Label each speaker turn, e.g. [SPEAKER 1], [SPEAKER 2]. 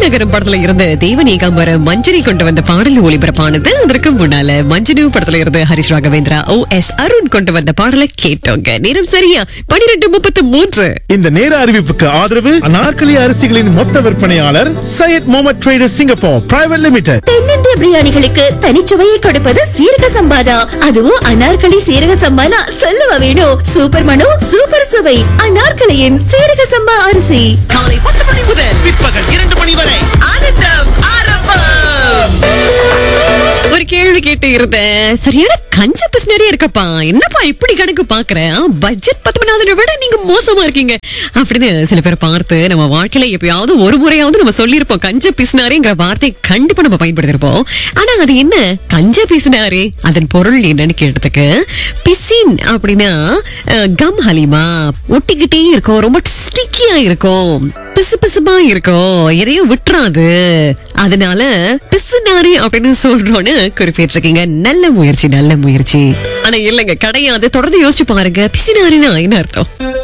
[SPEAKER 1] நகரம் படத்துல இருந்து தேவநீகாம்பரம் மஞ்சரி கொண்டு வந்த பாடல் ஒளிபரப்பானது அதற்கு முன்னால மஞ்சனு படத்துல இருந்து ஹரிஷ் ராகவேந்திரா ஓ எஸ் அருண் கொண்டு வந்த பாடலை கேட்டோங்க நேரம் சரியா பனிரெண்டு முப்பத்து மூன்று
[SPEAKER 2] இந்த நேர அறிவிப்புக்கு ஆதரவு அனார்கலி அரிசிகளின் மொத்த விற்பனையாளர் Syed Mohammed traders Singapore private limited
[SPEAKER 3] தென்னிந்திய பிரியாணிகளுக்கு தனிச்சுவையை கொடுப்பது சீரக சம்பாதா அதுவும் அனார்கலி சீரக சம்பானா சொல்லவா வேணும் சூப்பர் மனோ சூப்பர் சுவை அனார்கலியின் சீரக சம்பா அரிசி
[SPEAKER 1] காலை பத்து மணி முதல்
[SPEAKER 2] பிற்பகல் இரண்டு மணி வரை
[SPEAKER 1] ஆனந்தம் ஆரம்பம் ஒரு கேள்வி கேட்டு இருந்தேன் சரியான கஞ்ச பிசினரே இருக்கப்பா என்னப்பா இப்படி கணக்கு பாக்குறேன் பட்ஜெட் பத்தொன்பதாயிரம் விட நீங்க மோசமா இருக்கீங்க அப்படின்னு சில பேர் பார்த்து நம்ம வாழ்க்கையில எப்பயாவது ஒரு முறையாவது நம்ம சொல்லியிருப்போம் கஞ்ச பிசினாரிங்கிற வார்த்தை கண்டிப்பா நம்ம பயன்படுத்திருப்போம் ஆனா அது என்ன கஞ்ச பிசினாரே அதன் பொருள் என்னன்னு கேட்டதுக்கு பிசின் அப்படின்னா அஹ், கம் ஹலிமா ஒட்டிக்கிட்டே இருக்கும் ரொம்ப ஸ்டிக்கியா இருக்கும் பிசு பிசுமா இருக்கும் எதையும் விட்டுறாது அதனால பிசுனாரி அப்படின்னு சொல்றோன்னு குறிப்பிட்டிருக்கீங்க நல்ல முயற்சி நல்ல முயற்சி ஆனா இல்லைங்க கிடையாது தொடர்ந்து யோசிச்சு பாருங்க பிசுனாரினா என்ன அர்த்தம்